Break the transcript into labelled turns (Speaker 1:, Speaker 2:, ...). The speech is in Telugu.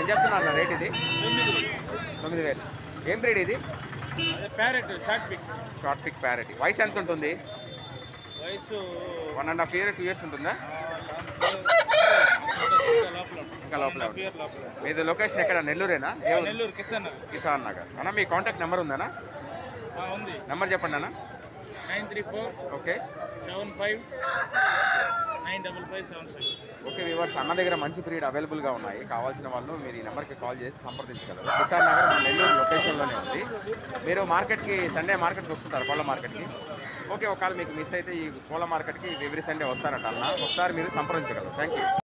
Speaker 1: చెప్తున్నారు రేట్ ఇది తొమ్మిది వేలు ఏం బ్రీడ్ ఇది
Speaker 2: అదే parrot short beak
Speaker 1: short beak parrot వయసు ఎంత ఉంటుంది
Speaker 2: వయసు
Speaker 1: one and half year two years ఉంటుందా
Speaker 2: లోపల
Speaker 1: ఇంకా లోపల ఉంది.
Speaker 2: ఇయర్ లోపల
Speaker 1: మీది లొకేషన్ ఎక్కడ నెల్లూరేనా ఏ ఊరు?
Speaker 2: నెల్లూరు కిసాన్ నగర్
Speaker 1: కిసాన్ నగర్ అన్న మీ కాంటాక్ట్ నెంబర్ ఉందనా
Speaker 2: ఆ, ఉంది
Speaker 1: నెంబర్ చెప్పండి అన్న
Speaker 2: nine three four
Speaker 1: okay
Speaker 2: seven five nine double five seven five
Speaker 1: okay వివర్స్ అన్న దగ్గర మంచి బ్రీడ్ అవైలబుల్గా ఉన్నాయి కావాల్సిన వాళ్ళు మీరు ఈ నెంబర్కి కాల్ చేసి సంప్రదించగలరు కిసాన్ నగర్ మన నెల్లూరు లొకేషన్లోనే ఉంది మీరు మార్కెట్కి సండే మార్కెట్కి వస్తుంటారు కోళ్ళ మార్కెట్కి ఓకే ఒకవేళ మీకు మిస్ అయితే ఈ కోళ్ళ మార్కెట్కి ఎవ్రీ సండే వస్తారట అన్న ఒకసారి మీరు సంప్రదించగలరు థ్యాంక్ యూ